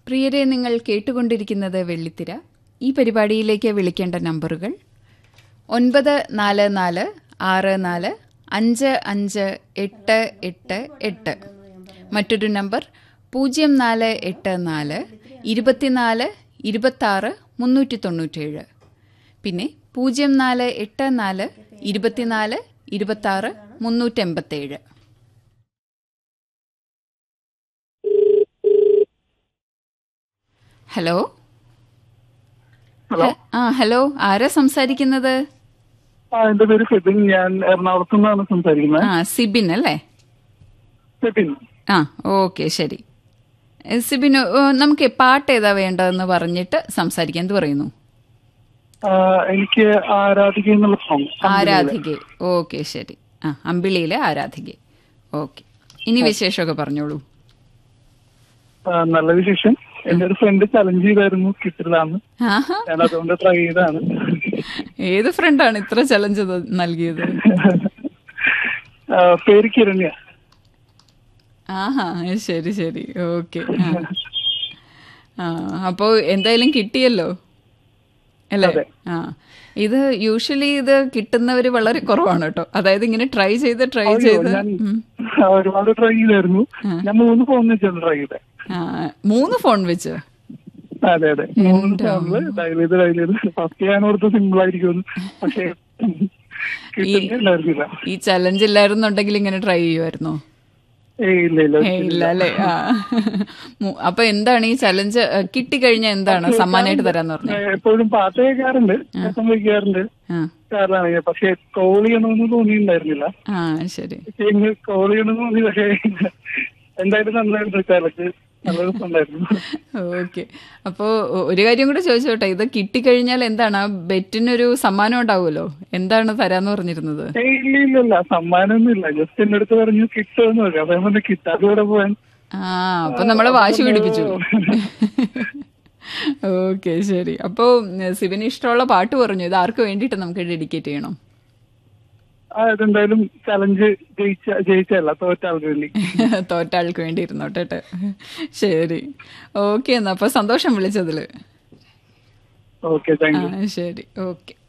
പ്രിയരെ നിങ്ങൾ കേട്ടുകൊണ്ടിരിക്കുന്നത് വെള്ളിത്തിര ഈ പരിപാടിയിലേക്ക് വിളിക്കേണ്ട നമ്പറുകൾ ഒൻപത് നാല് നാല് ആറ് നാല് അഞ്ച് അഞ്ച് എട്ട് എട്ട് എട്ട് മറ്റൊരു നമ്പർ പൂജ്യം നാല് എട്ട് നാല് ഇരുപത്തിനാല് ഇരുപത്താറ് മുന്നൂറ്റി തൊണ്ണൂറ്റേഴ് പിന്നെ പൂജ്യം നാല് എട്ട് നാല് ഇരുപത്തിനാല് ഇരുപത്താറ് മുന്നൂറ്റെൺപത്തേഴ് ഹലോ ഹലോ ആ ഹലോ ആരാ സംസാരിക്കുന്നത് ആ എന്റെ പേര് ഫെബിൻ ഞാൻ എറണാകുളത്തു നിന്നാണ് സംസാരിക്കുന്നത് ആ സിബിൻ അല്ലേ ഫെബിൻ ആ ഓക്കെ ശരി എ, സിബിന് ഓ, നമുക്ക് പാട്ട് ഏതാ വേണ്ടതെന്ന് പറഞ്ഞിട്ട് സംസാരിക്കാൻ എന്ത് പറയുന്നു ആ, എനിക്ക് ആരാധിക എന്നുള്ള സോങ് ആരാധികെ ഓക്കെ ശരി ആ അമ്പിളിയിലെ ആരാധികെ ഓക്കെ ഇനി വിശേഷമൊക്കെ പറഞ്ഞോളൂ നല്ല വിശേഷം എന്റെ ഒരു ഫ്രണ്ട് ചലഞ്ച് ചെയ്തായിരുന്നു കിട്ടില്ലാന്ന് ആഹാ ഞാൻ അതുകൊണ്ട് ട്രൈ ചെയ്താണ് ഏത് ഫ്രണ്ടാണ് ഇത്ര ചലഞ്ച് നൽകിയത് ആ, പേര് കിരണ്യ ആഹാ ശരി ശരി ഓക്കെ ആ അപ്പോ എന്തായാലും കിട്ടിയല്ലോ അല്ലേ അതെ. ആ ഇത് യൂഷ്വലി ഇത് കിട്ടുന്നവര് വളരെ കുറവാണ് കേട്ടോ അതായത് ഇങ്ങനെ ട്രൈ ചെയ്ത് ട്രൈ അയ്യോ, ചെയ്ത് ഞാൻ ഉം. ആ, ഒരുപാട് ട്രൈ ചെയ്തായിരുന്നു ഞാൻ മൂന്ന് ഫോൺ വെച്ചാണ് ട്രൈ ചെയ്തത് ആ, മൂന്ന് ഫോൺ വെച്ച് അതെ അതെ മൂന്ന് ഫോണില് ഡയൽ ചെയ്ത് ഡയൽ ചെയ്ത് ഫസ്റ്റ് ഞാൻ ഓർത്ത് സിമ്പിൾ ആയിരിക്കും പക്ഷേ കിട്ടുന്നില്ലായിരുന്നില്ല ഈ ചലഞ്ച് ഇല്ലായിരുന്നുണ്ടെങ്കിൽ ഇങ്ങനെ ട്രൈ ചെയ്യുമായിരുന്നോ ഏയ് ഇല്ല ഇല്ല ഏയ് ഇല്ല അല്ലേ ആ മു- അപ്പൊ എന്താണ് ഈ ചലഞ്ച് കിട്ടിക്കഴിഞ്ഞാൽ എന്താണ് സമ്മാനമായിട്ട് തരാന്ന് പറഞ്ഞു ഏ, എപ്പോഴും പാട്ട് കേൾക്കാറുണ്ട് രസം വയ്ക്കാറുണ്ട് ആ കാറിലാണ് പക്ഷെ കോൾ ചെയ്യണമെന്ന് തോന്നിയിട്ടുണ്ടായിരുന്നില്ല ആ ശരി പക്ഷെ ഇന്ന് കോൾ ചെയ്യണമെന്ന് തോന്നി പക്ഷെ എന്തായാലും നന്നായിരുന്നു ചലക്ക് നല്ല രസമുണ്ടായിരുന്നു ഓക്കെ അപ്പോ ഒ- ഒരു കാര്യം കൂടെ ചോദിച്ചോട്ടെ ഇത് കിട്ടിക്കഴിഞ്ഞാൽ എന്താണ് ആ ബെറ്റിനൊരു സമ്മാനം ഉണ്ടാവുമല്ലോ എന്താണ് തരാന്ന് പറഞ്ഞിരുന്നത് ഏയ് ഇല്ല ഇല്ല ഇല്ല സമ്മാനമൊന്നും ഇല്ല ജസ്റ്റ് എന്റെ അടുത്ത് പറഞ്ഞു കിട്ടുമെന്ന് പറഞ്ഞു അപ്പൊ ഞാൻ പറഞ്ഞു കിട്ടാതെ കൂടെ പോവാൻ ആ അപ്പൊ നമ്മളെ വാശി പിടിപ്പിച്ചു ഓക്കെ ശരി അപ്പോ സിവിന് ഇഷ്ടമുള്ള പാട്ട് പറഞ്ഞു ഇത് ആർക്ക് വേണ്ടിയിട്ട് നമുക്ക് ഡെഡിക്കേറ്റ് ചെയ്യണം ആ ഇതെന്തായാലും ചലഞ്ച് ജയിച്ച ജയിച്ചല്ല തോറ്റ ആൾക്ക് വേണ്ടി തോറ്റ ആൾക്ക് വേണ്ടി ഇരുന്നോട്ടെ ട്ടോ. ശരി ഓക്കെ എന്നാ അപ്പൊ സന്തോഷം വിളിച്ചതില് ഓക്കെ താങ്ക് യു ആ ശരി ഓക്കെ